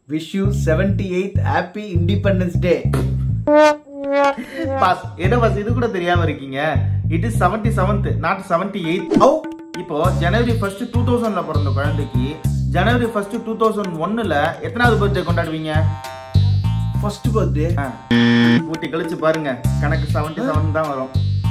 Wish you seventy eight happy independence day boss என்ன boss இது கூட தெரியாம இருக்கீங்க it is seventy seventh not seventy eight oh இப்போ ஜனவரி ஃபர்ஸ்ட் டூ தௌசண்ட்ல பிறந்த குழந்தைக்கு ஜனவரி ஃபர்ஸ்ட் டூ தௌசண்ட் ஒன்னுல எத்தனாவது பர்த்டே கொண்டாடுவீங்க ஃபர்ஸ்ட் பர்த்டே ஆ, கூட்டி கழிச்சு பாருங்க கணக்கு செவன்டி செவன் தான் வரும்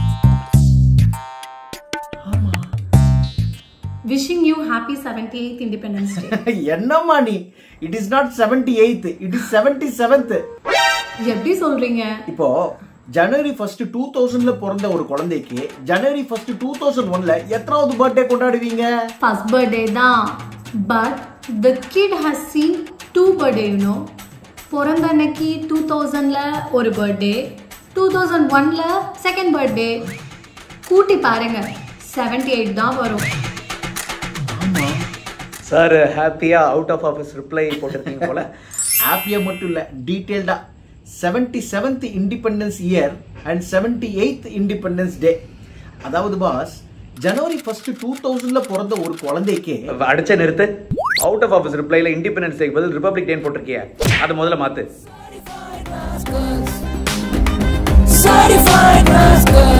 Wishing you happy 78th Independence Day. என்னம்மா நீ it is not seventy eight it is seventy seventh எப்படி சொல்றீங்க இப்போ ஜனவரி ஃபர்ஸ்ட் டூ தௌசண்ட்ல பிறந்த ஒரு குழந்தைக்கு ஜனவரி ஃபர்ஸ்ட் டூ தௌசண்ட் ஒன்ல எத்தனாவது பர்த்டே கொண்டாடுவீங்க ஃபர்ஸ்ட் பர்த்டே தான் but the kid has seen two birthday you know பிறந்த அன்னைக்கு டூ தௌசண்ட்ல ஒரு பர்த்டே டூ தௌசண்ட் ஒன்ல செகண்ட் பர்த்டே கூட்டி பாருங்க செவன்டி எயிட் தான் வரும் சார் ஹாப்பியா அவுட் ஆஃப் ஆஃபீஸ் ரிப்ளை போட்டிருக்கீங்க போல ஹாப்பியா மட்டும் இல்ல டீட்டெயில்டா seventy seventh independence year and seventy eight independence day அதாவது பாஸ் ஜனவரி ஃபர்ஸ்ட் டூ தௌசண்ட்ல பிறந்த ஒரு குழந்தைக்கு அடிச்ச நிறுத்து அவுட் ஆஃப் ஆஃபீஸ் ரிப்ளைல இண்டிபெண்டன்ஸ் டேக்கு பதில் ரிபப்ளிக் டேன்னு போட்டிருக்கிய அதை முதல்ல மாத்து Certified rascal.